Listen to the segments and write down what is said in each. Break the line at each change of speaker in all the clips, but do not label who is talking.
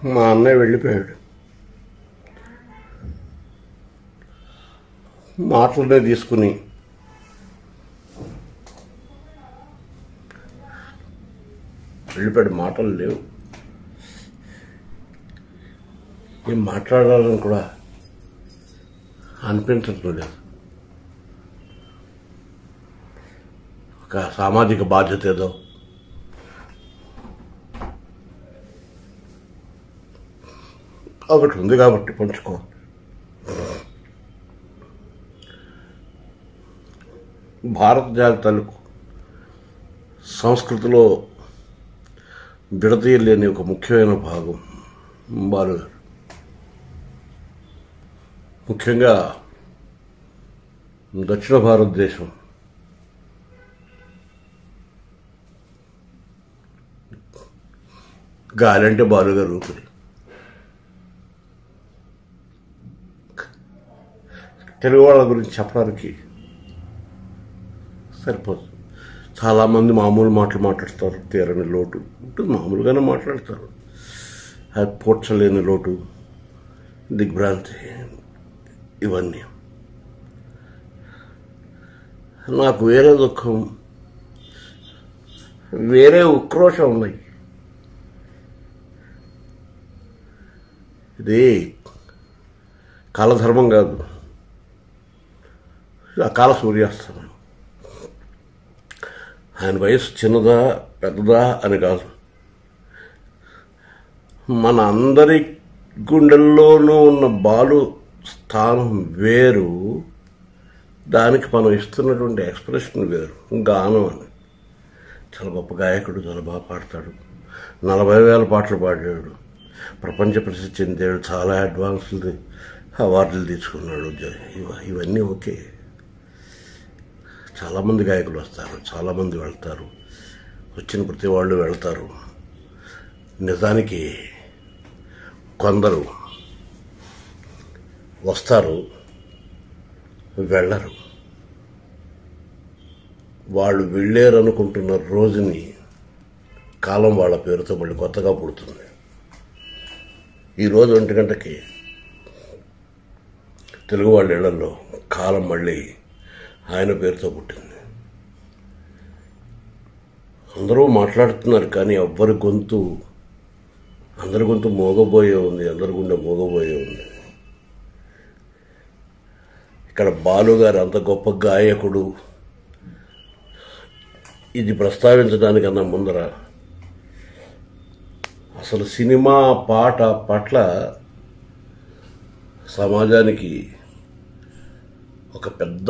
మా అన్నయ్య వెళ్ళిపోయాడు మాటలనే తీసుకుని వెళ్ళిపోయాడు మాటలు లేవు ఏం మాట్లాడాలని కూడా అనిపించడం లేదు ఒక సామాజిక బాధ్యత ఏదో ఒకటి ఉంది కాబట్టి పంచుకో భారత జాతి తాలూకు సంస్కృతిలో విడదీయలేని ఒక ముఖ్యమైన భాగం బాలుగారు ముఖ్యంగా దక్షిణ భారతదేశం గాలంటే బాలుగారు ఊపిరి తెలుగు వాళ్ళ గురించి చెప్పడానికి సరిపోదు చాలామంది మామూలు మాటలు మాట్లాడతారు తీరని లోటు ఉంటుంది మామూలుగానే మాట్లాడతారు అది పూడ్చలేని లోటు దిగ్భ్రాంతి ఇవన్నీ నాకు వేరే దుఃఖం వేరే ఉక్రోషం ఉన్నాయి ఇది కాలధర్మం కాదు ఇది అకాల సూర్యాస్తమయం ఆయన వయసు చిన్నదా పెద్దదా అని కాదు మన అందరి గుండెల్లోనూ ఉన్న బాలు స్థానం వేరు దానికి మనం ఇస్తున్నటువంటి ఎక్స్ప్రెషన్ వేరు గానం అని చాలా గొప్ప గాయకుడు చాలా బాగా పాడతాడు నలభై వేల పాటలు పాడాడు ప్రపంచ ప్రసిద్ధి చెందాడు చాలా అడ్వాన్స్డ్ అవార్డులు తీసుకున్నాడు ఇవ- ఇవన్నీ ఓకే చాలామంది గాయకులు వస్తారు చాలామంది వెళ్తారు వచ్చిన ప్రతి వాళ్ళు వెళ్తారు నిజానికి కొందరు వస్తారు వెళ్ళరు వాళ్ళు వెళ్ళారు అనుకుంటున్న రోజుని కాలం వాళ్ళ పేరుతో మళ్ళీ కొత్తగా పుడుతుంది ఈరోజు ఒంటి గంటకి తెలుగు వాళ్ళ ఇళ్లలో కాలం మళ్ళీ ఆయన పేరుతో పుట్టింది అందరూ మాట్లాడుతున్నారు కానీ ఎవ్వరి గొంతు అందరి గొంతు మోగబోయే ఉంది అందరి గుండె మోగబోయే ఉంది ఇక్కడ బాలు గారు అంత గొప్ప గాయకుడు ఇది ప్రస్తావించడానికన్నా ముందర అసలు సినిమా పాట పట్ల సమాజానికి ఒక పెద్ద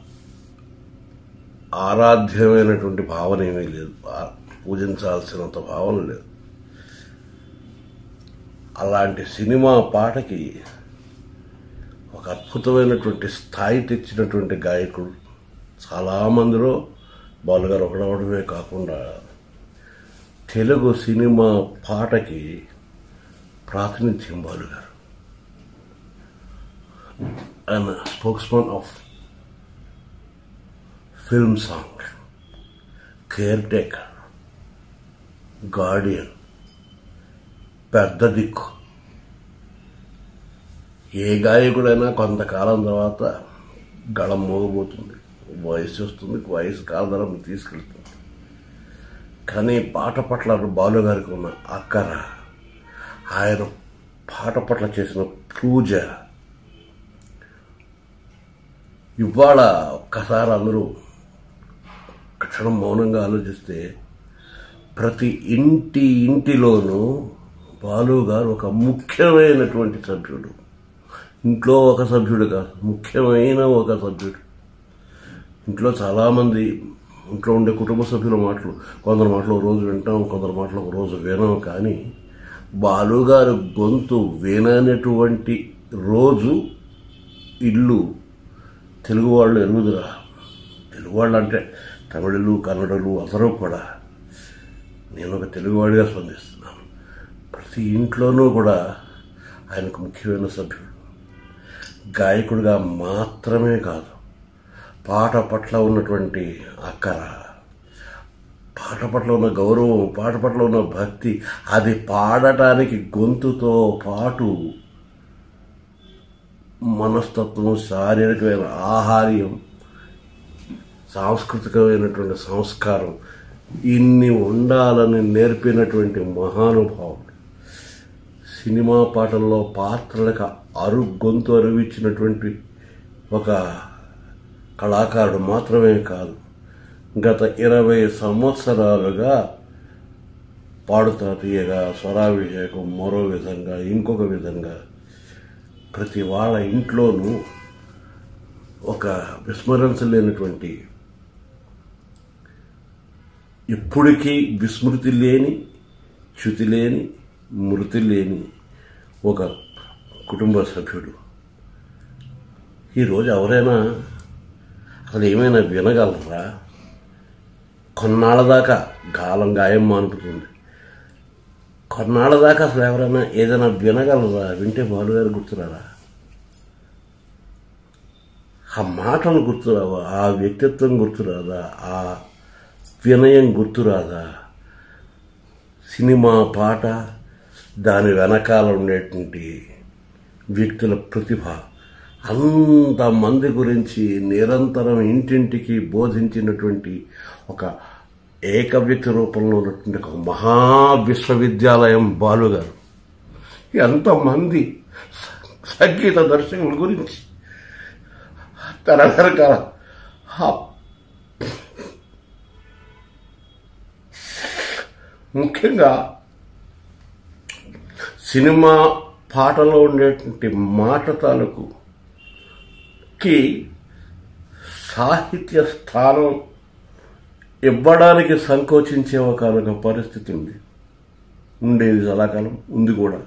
ఆరాధ్యమైనటువంటి భావన ఏమీ లేదు ఆ- పూజించాల్సినంత భావన లేదు అలాంటి సినిమా పాటకి ఒక అద్భుతమైనటువంటి స్థాయి తెచ్చినటువంటి గాయకుడు చాలామందిలో బాలుగారు ఒకడవడమే కాకుండా తెలుగు సినిమా పాటకి ప్రాతినిధ్యం బాలుగారు ఆయన spokesman of film song caretaker guardian పెద్ద దిక్కు ఏ గాయకుడైనా కొంతకాలం తర్వాత గళం మోగబోతుంది వయసు వస్తుంది వయసు కాలధరం తీసుకెళ్తుంది కానీ పాట పట్ల బాలు గారికి ఉన్న అక్కర ఆయన పాట పట్ల చేసిన పూజ ఇవాళ ఒక్కసారి అందరూ ఒక క్షణం మౌనంగా ఆలోచిస్తే ప్రతి ఇంటి ఇంటిలోనూ బాలు గారు ఒక ముఖ్యమైనటువంటి సభ్యుడు ఇంట్లో ఒక సభ్యుడు కాదు ముఖ్యమైన ఒక సభ్యుడు ఇంట్లో చాలామంది ఇంట్లో ఉండే కుటుంబ సభ్యుల మాటలు కొందరు మాటలు ఒక రోజు వింటాం కొందరు మాటలు ఒక రోజు వినం కానీ బాలుగారు గొంతు విననటువంటి రోజు ఇల్లు తెలుగు వాళ్ళు ఎరుగుదురా తెలుగు వాళ్ళు అంటే తమిళులు కన్నడలు అందరూ కూడా నేను ఒక తెలుగువాడిగా స్పందిస్తున్నాను ప్రతి ఇంట్లోనూ కూడా ఆయనకు ముఖ్యమైన సభ్యుడు గాయకుడిగా మాత్రమే కాదు పాట పట్ల ఉన్నటువంటి అక్కర పాట పట్ల ఉన్న గౌరవం పాట పట్ల ఉన్న భక్తి అది పాడటానికి గొంతుతో పాటు మనస్తత్వం శారీరకమైన ఆహార్యం సాంస్కృతికమైనటువంటి సంస్కారం ఇన్ని ఉండాలని నేర్పినటువంటి మహానుభావుడు సినిమా పాటల్లో పాత్రలకు అరు గొంతు అరువిచ్చినటువంటి ఒక కళాకారుడు మాత్రమే కాదు గత ఇరవై సంవత్సరాలుగా పాడుతా తీయగా స్వరాభిషేకం మరో విధంగా ఇంకొక విధంగా ప్రతి వాళ్ళ ఇంట్లోనూ ఒక విస్మరించలేనటువంటి ఇప్పటికీ విస్మృతి లేని చ్యుతి లేని మృతి లేని ఒక కుటుంబ సభ్యుడు ఈరోజు ఎవరైనా అసలు ఏమైనా వినగలరా కొన్నాళ్ళ దాకా గాలం గాయం మానుపుతుంది కొన్నాళ్ళ దాకా అసలు ఎవరైనా ఏదైనా వినగలరా వింటే బాలుగారు గుర్తురారా ఆ మాటలు గుర్తురావా ఆ వ్యక్తిత్వం గుర్తురాదా ఆ వినయం గుర్తురాదా సినిమా పాట దాని వెనకాల ఉండేటువంటి వ్యక్తుల ప్రతిభ అంతమంది గురించి నిరంతరం ఇంటింటికి బోధించినటువంటి ఒక ఏక వ్యక్తి రూపంలో ఉన్నటువంటి ఒక మహా విశ్వవిద్యాలయం బాలుగారు ఎంతమంది సంగీత దర్శకుల గురించి తన వెనకాల ఆ ముఖ్యంగా సినిమా పాటలో ఉండేటువంటి మాట తాలూకు కి సాహిత్య స్థానం ఇవ్వడానికి సంకోచించే ఒక పరిస్థితి ఉంది ఉండేది చాలాకాలం ఉంది కూడా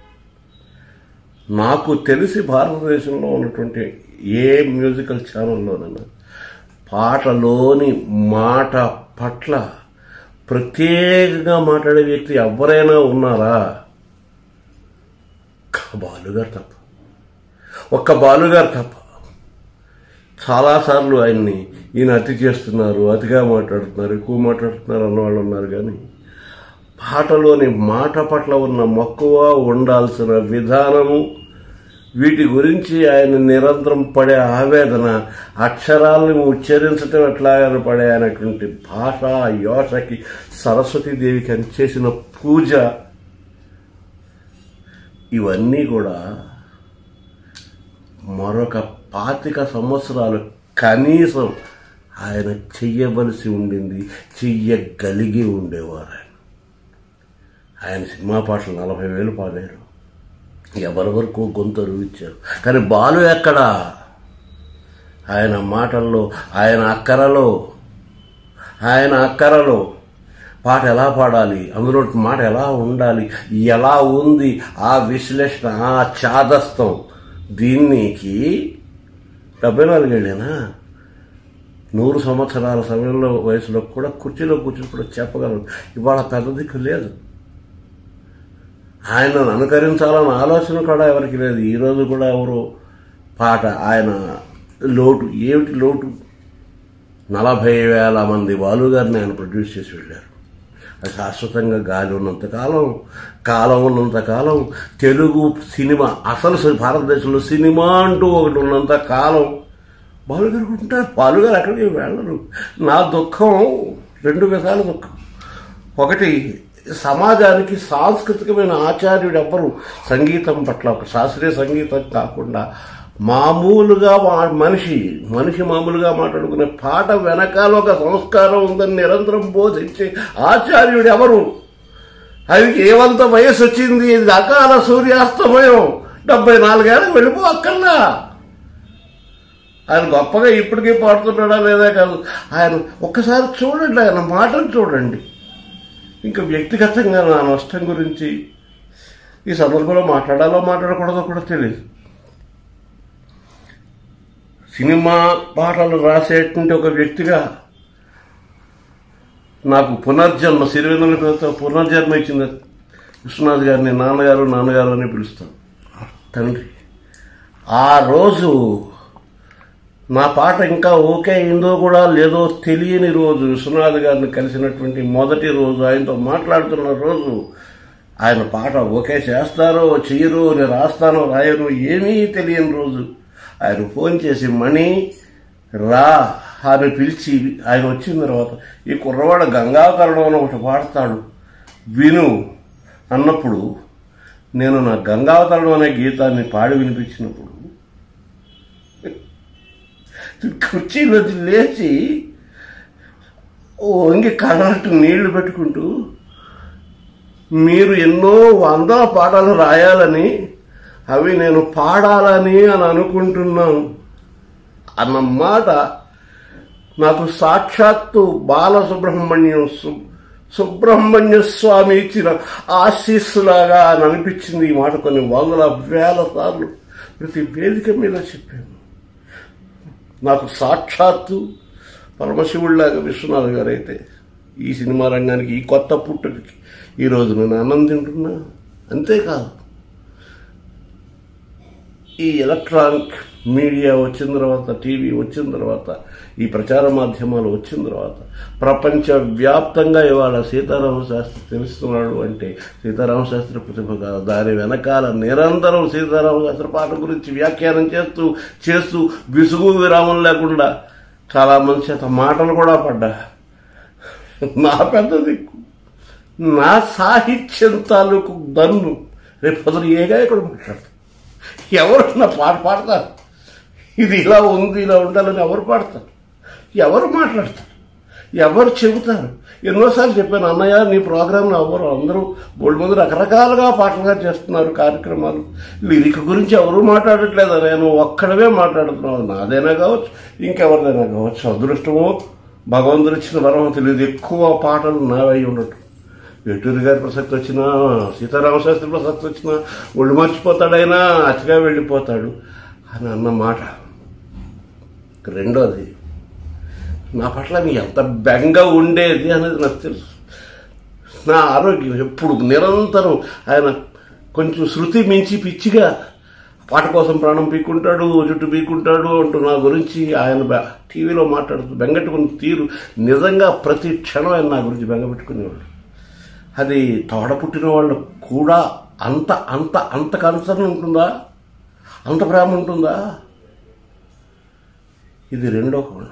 నాకు తెలిసి భారతదేశంలో ఉన్నటువంటి ఏ మ్యూజికల్ ఛానల్లోనైనా పాటలోని మాట పట్ల ప్రత్యేకంగా మాట్లాడే వ్యక్తి ఎవరైనా ఉన్నారా ఒక్క బాలుగారు తప్ప ఒక్క బాలుగారు తప్ప చాలాసార్లు ఆయన్ని ఈయన అతి చేస్తున్నారు అతిగా మాట్లాడుతున్నారు ఎక్కువ మాట్లాడుతున్నారు అన్నవాళ్ళు ఉన్నారు కానీ పాటలోని మాట పట్ల ఉన్న మక్కువ ఉండాల్సిన విధానము వీటి గురించి ఆయన నిరంతరం పడే ఆవేదన అక్షరాలను ఉచ్చరించటం ఎట్లాగని పడే అనేటువంటి భాష యోషకి సరస్వతీదేవికి అని చేసిన పూజ ఇవన్నీ కూడా మరొక పాతిక సంవత్సరాలు కనీసం ఆయన చెయ్యవలసి ఉండింది చెయ్యగలిగి ఉండేవారు ఆయన ఆయన సినిమా పాటలు నలభై వేలు పాడారు ఎవరి వరకు గొంతు అరువిచ్చారు కానీ బాలు ఎక్కడా ఆయన మాటల్లో ఆయన అక్కరలో ఆయన అక్కరలో పాట ఎలా పాడాలి అందులో మాట ఎలా ఉండాలి ఎలా ఉంది ఆ విశ్లేషణ ఆ చాదస్తం దీనికి డెబ్బై నాలుగేళ్ళేనా నూరు సంవత్సరాల సమయంలో వయసులో కూడా కుర్చీలో కూర్చుని కూడా చెప్పగలరు ఇవాళ పెద్ద దిక్కు లేదు ఆయనను అనుకరించాలన్న ఆలోచన కూడా ఎవరికి లేదు ఈరోజు కూడా ఎవరు పాట ఆయన లోటు ఏమిటి లోటు నలభై వేల మంది బాలుగారిని ఆయన ప్రొడ్యూస్ చేసి వెళ్ళారు అది శాశ్వతంగా గాలి ఉన్నంతకాలం కాలం ఉన్నంతకాలం తెలుగు సినిమా అసలు సి- భారతదేశంలో సినిమా అంటూ ఒకటి ఉన్నంత కాలం బాలుగారు ఉంటారు బాలుగారు ఎక్కడికి వెళ్ళరు నా దుఃఖం రెండు విధాల దుఃఖం ఒకటి సమాజానికి సాంస్కృతికమైన ఆచార్యుడు ఎవ్వరు సంగీతం పట్ల ఒక శాస్త్రీయ సంగీతం కాకుండా మామూలుగా వా- మనిషి మనిషి మామూలుగా మాట్లాడుకునే పాట వెనకాల ఒక సంస్కారం ఉందని నిరంతరం బోధించే ఆచార్యుడు ఎవరు అది ఏమంత వయసు వచ్చింది ఇది అకాల సూర్యాస్తమయం డెబ్బై నాలుగేళ్ళకి వెళ్ళిపో అక్కర్లా ఆయన గొప్పగా ఇప్పటికీ పాడుతున్నాడా లేదా కాదు ఆయన ఒక్కసారి చూడండి ఆయన మాటలు చూడండి ఇంకా వ్యక్తిగతంగా నా నష్టం గురించి ఈ సందర్భంలో మాట్లాడాలో మాట్లాడకూడదో కూడా తెలియదు సినిమా పాటలు రాసేటువంటి ఒక వ్యక్తిగా నాకు పునర్జన్మ సిరివెన్నెల పేరుతో పునర్జన్మ ఇచ్చింది విశ్వనాథ్ గారిని నాన్నగారు నాన్నగారు అని పిలుస్తాను తండ్రి ఆ రోజు నా పాట ఇంకా ఓకే అయిందో కూడా లేదో తెలియని రోజు విశ్వనాథ్ గారిని కలిసినటువంటి మొదటి రోజు ఆయనతో మాట్లాడుతున్న రోజు ఆయన పాట ఓకే చేస్తారో చెయ్యరో నేను రాస్తానో రాయను ఏమీ తెలియని రోజు ఆయన ఫోన్ చేసి మణి రా అని పిలిచి ఆయన వచ్చిన తర్వాత ఈ కుర్రవాడు గంగాకరణం అని ఒకటి పాడతాడు విను అన్నప్పుడు నేను నా గంగావతరణం అనే గీతాన్ని పాడి వినిపించినప్పుడు కుర్చీలోంచి లేచి వంగి కళ్ళట్టు నీళ్లు పెట్టుకుంటూ మీరు ఎన్నో వందల పాటలు రాయాలని అవి నేను పాడాలని అని అనుకుంటున్నాను అన్న మాట నాకు సాక్షాత్తు బాలసుబ్రహ్మణ్యం సు- సుబ్రహ్మణ్య స్వామి ఇచ్చిన ఆశీస్సులాగా అని అనిపించింది ఈ మాట కొన్ని వందల వేల సార్లు ప్రతి వేదిక మీద చెప్పాను నాకు సాక్షాత్తు పరమశివుడిలాగా విశ్వనాథ్ గారు అయితే ఈ సినిమా రంగానికి ఈ కొత్త పుట్టుకకి ఈరోజు నేను ఆనందం తింటున్నా అంతేకాదు ఈ ఎలక్ట్రానిక్ మీడియా వచ్చిన తర్వాత టీవీ వచ్చిన తర్వాత ఈ ప్రచార మాధ్యమాలు వచ్చిన తర్వాత ప్రపంచ వ్యాప్తంగా ఇవాళ సీతారామ శాస్త్రి తెలుస్తున్నాడు అంటే సీతారామ శాస్త్రి ప్రతిభ కాదు దాని వెనకాల నిరంతరం సీతారామ శాస్త్రి పాట గురించి వ్యాఖ్యానం చేస్తూ చేస్తూ విసుగు విరామం లేకుండా చాలా మంది చేత మాటలు కూడా పడ్డా నా పెద్ద దిక్కు నా సాహిత్యం తాలూకు దన్ను రేపు పొద్దున ఏ గాయకుడు మాట్లాడతారు ఎవరు నా పాట పాడతారు ఇది ఇలా ఉంది ఇలా ఉండాలని ఎవరు పాడతారు ఎవరు మాట్లాడతారు ఎవరు చెబుతారు ఎన్నోసార్లు చెప్పాను అన్నయ్య నీ ప్రోగ్రామ్ ఎవరు అందరూ బోల్డ్ మంది రకరకాలుగా పాటలుగా చేస్తున్నారు కార్యక్రమాలు లిరిక్ గురించి ఎవరు మాట్లాడట్లేదు నేను ఒక్కడవే మాట్లాడుతున్నావు నాదైనా కావచ్చు ఇంకెవరిదైనా కావచ్చు అదృష్టమో భగవంతుడు ఇచ్చిన వరం తెలియదు ఎక్కువ పాటలు నావై ఉండటం ఎటూరి గారి ప్రసక్తి వచ్చినా సీతారామశాస్త్రి ప్రసక్తి వచ్చినా ఒళ్ళు మర్చిపోతాడైనా అతిగా వెళ్ళిపోతాడు అని అన్న మాట రెండోది నా పట్ల మీ ఎంత బెంగ ఉండేది అనేది నాకు తెలుసు నా ఆరోగ్యం ఎప్పుడు నిరంతరం ఆయన కొంచెం శృతి మించి పిచ్చిగా పాట కోసం ప్రాణం పీక్కుంటాడు జుట్టు పీక్కుంటాడు అంటూ నా గురించి ఆయన బె- టీవీలో మాట్లాడుతూ బెంగట్టుకున్న తీరు నిజంగా ప్రతి క్షణం ఆయన నా గురించి బెంగపెట్టుకునేవాడు అది తోడ పుట్టిన వాళ్ళు కూడా అంత అంత అంత కన్సర్న్ ఉంటుందా అంత ప్రేమ ఉంటుందా ఇది రెండో కోణం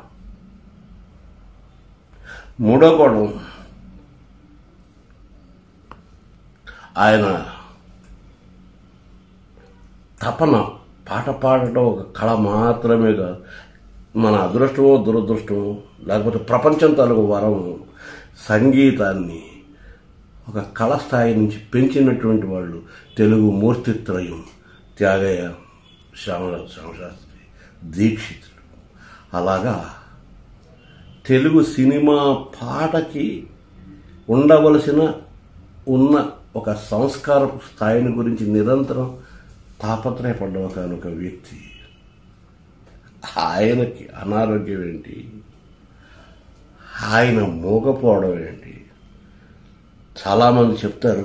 మూడో కోణం ఆయన తపన పాట పాడటం ఒక కళ మాత్రమే కాదు మన అదృష్టమో దురదృష్టమో లేకపోతే ప్రపంచం తాలూకు వరము సంగీతాన్ని ఒక కళ స్థాయి నుంచి పెంచినటువంటి వాళ్ళు తెలుగు మూర్తిత్రయం త్యాగయ్య శ్యామల శ్యామశాస్త్రి దీక్షితులు అలాగా తెలుగు సినిమా పాటకి ఉండవలసిన ఉన్న ఒక సంస్కారపు స్థాయిని గురించి నిరంతరం తాపత్రయపడ్డ ఒక వ్యక్తి ఆయనకి అనారోగ్యం ఏంటి ఆయన మూగపోవడం ఏంటి చాలామంది చెప్తారు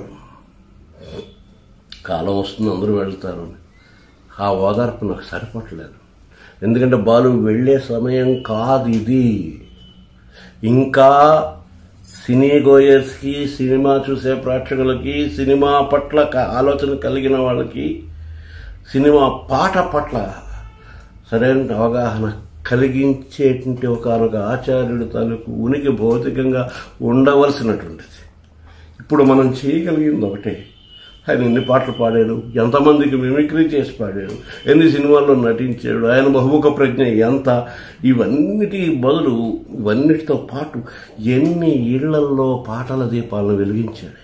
కాలం వస్తుంది అందరూ వెళ్తారు అని. ఆ ఓదార్పు నాకు సరిపడలేదు ఎందుకంటే బాలు వెళ్ళే సమయం కాదు ఇది ఇంకా సినీ గోయర్స్కి సినిమా చూసే ప్రేక్షకులకి సినిమా పట్ల క- ఆలోచన కలిగిన వాళ్ళకి సినిమా పాట పట్ల సరైన అవగాహన కలిగించేటువంటి ఒకనొక ఆచార్యుడు తాలూకు ఉనికి భౌతికంగా ఉండవలసినటువంటిది ఇప్పుడు మనం చేయగలిగింది ఒకటే ఆయన ఎన్ని పాటలు పాడాడు ఎంతమందికి మిమిక్రీ చేసి పాడాడు ఎన్ని సినిమాల్లో నటించాడు ఆయన బహుముఖ ప్రజ్ఞ ఎంత ఇవన్నిటి బదులు ఇవన్నిటితో పాటు ఎన్ని ఇళ్లల్లో పాటల దీపాలను వెలిగించాడు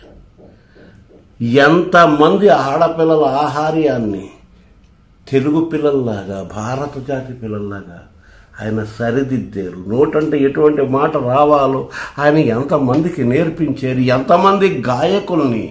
ఎంతమంది ఆడపిల్లల ఆహార్యాన్ని తెలుగు పిల్లల్లాగా భారత జాతి పిల్లల్లాగా ఆయన సరిదిద్దారు నోటంటే ఎటువంటి మాట రావాలో ఆయన ఎంతమందికి నేర్పించారు ఎంతమంది గాయకుల్ని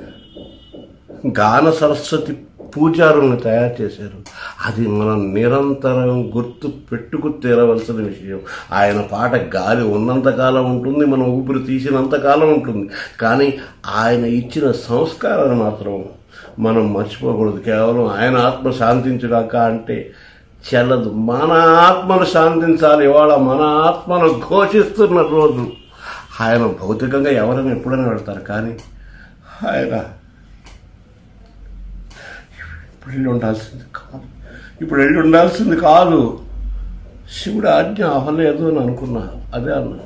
గాన సరస్వతి పూజారుల్ని తయారు చేశారు అది మనం నిరంతరం గుర్తు పెట్టుకు తీరవలసిన విషయం ఆయన పాట గాలి ఉన్నంతకాలం ఉంటుంది మనం ఊపిరి తీసినంతకాలం ఉంటుంది కానీ ఆయన ఇచ్చిన సంస్కారాన్ని మాత్రం మనం మర్చిపోకూడదు కేవలం ఆయన ఆత్మ శాంతించుగాక అంటే చెల్లదు మన ఆత్మను శాంతించాలి ఇవాళ మన ఆత్మను ఘోషిస్తున్న రోజు ఆయన భౌతికంగా ఎవరైనా ఎప్పుడైనా వెళ్తారు కానీ ఆయన ఇప్పుడు వెళ్ళి ఉండాల్సింది కాదు ఇప్పుడు వెళ్ళి ఉండాల్సింది కాదు శివుడు ఆజ్ఞ అవ్వలేదు అని అనుకున్నా అదే అన్నా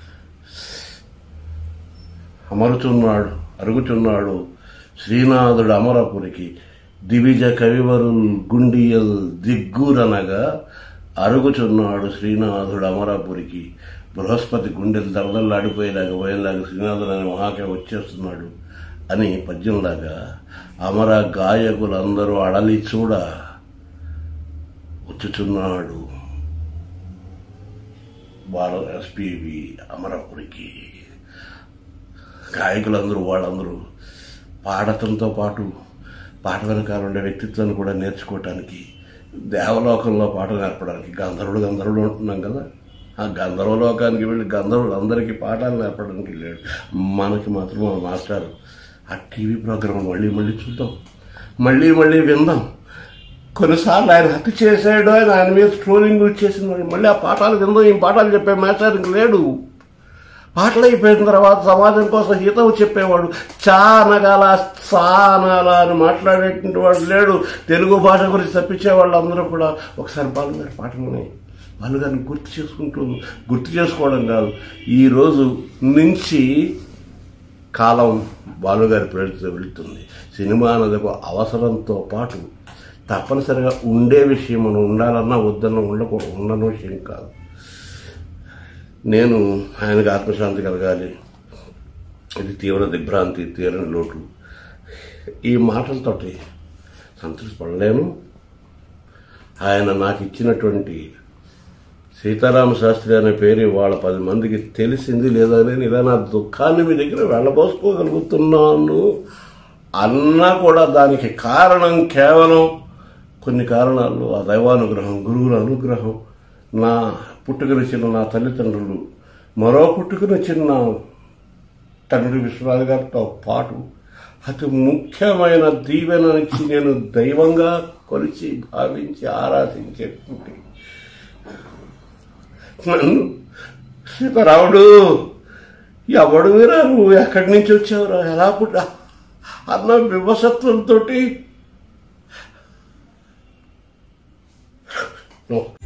అమరుచున్నాడు అరుగుచున్నాడు శ్రీనాథుడు అమరపురికి దివిజ కవివరుల్ గుండియల్ దిగ్గురనగా అరుగుచున్నాడు శ్రీనాథుడు అమరపురికి బృహస్పతి గుండెలు దరదల్లాడిపోయేలాగా పోయేలాగా శ్రీనాథుడు అనే మహాకవి వచ్చేస్తున్నాడు అని పద్యంలాగా అమర గాయకులందరూ అడలి చూడ వచ్చుచున్నాడు బాల ఎస్పీవి అమరపురికి గాయకులందరూ వాళ్ళందరూ పాడటంతో పాటు పాట వెనకాల ఉండే వ్యక్తిత్వాన్ని కూడా నేర్చుకోవటానికి దేవలోకంలో పాట నేర్పడానికి గంధర్వుడు గంధర్వుడు ఉంటున్నాం కదా ఆ గంధర్వలోకానికి వెళ్ళి గంధర్వులు అందరికీ పాఠాలు నేర్పడానికి వెళ్ళాడు మనకి మాత్రం మన మాస్టర్ ఆ టీవీ ప్రోగ్రాం మళ్ళీ మళ్ళీ చూద్దాం మళ్ళీ మళ్ళీ విందాం కొన్నిసార్లు ఆయన హత్య చేశాడు ఆయన ఆయన మీద ట్రోలింగ్ చేసిన మళ్ళీ ఆ పాఠాలు విందాం ఈ పాఠాలు చెప్పే మాస్టర్ ఇంక లేడు పాటలు అయిపోయిన తర్వాత సమాజం కోసం హితవు చెప్పేవాడు చా అనగాల సా అనాల అని మాట్లాడేటువంటి వాడు లేడు తెలుగు భాష గురించి తప్పించే వాళ్ళు అందరూ కూడా ఒకసారి బాలుగారి పాటలని బాలుగారిని గుర్తు చేసుకుంటూ గుర్తు చేసుకోవడం కాదు ఈరోజు నుంచి కాలం బాలుగారి పేరుతో వెళుతుంది సినిమా అన్నది ఒక అవసరంతో పాటు తప్పనిసరిగా ఉండే విషయం మనం ఉండాలన్నా వద్దన్నా ఉండకూడదు ఉండని విషయం కాదు నేను ఆయనకు ఆత్మశాంతి కలగాలి ఇది తీవ్ర దిగ్భ్రాంతి తీరని లోటు ఈ మాటలతోటి సంతృష్టిపడలేను ఆయన నాకు ఇచ్చినటువంటి సీతారామ శాస్త్రి అనే పేరు వాళ్ళ పది మందికి తెలిసింది లేదా నేను ఇలా నా దుఃఖాన్ని మీ దగ్గర వెళ్ళబోసుకోగలుగుతున్నాను అన్నా కూడా దానికి కారణం కేవలం కొన్ని కారణాలు ఆ దైవానుగ్రహం గురువుల అనుగ్రహం నా పుట్టుకనిచ్చిన నా తల్లిదండ్రులు మరో పుట్టుకనిచ్చిన నా తండ్రి విశ్వనాథ్ గారితో పాటు అతి ముఖ్యమైన దీవెననిచ్చి నేను దైవంగా కొలిచి భావించి ఆరాధించేటువంటి నన్ను సీతారాముడు ఎవడు వీరా నువ్వు ఎక్కడి నుంచి వచ్చావురా ఎలా పుట్టా అన్న వివసత్వంతో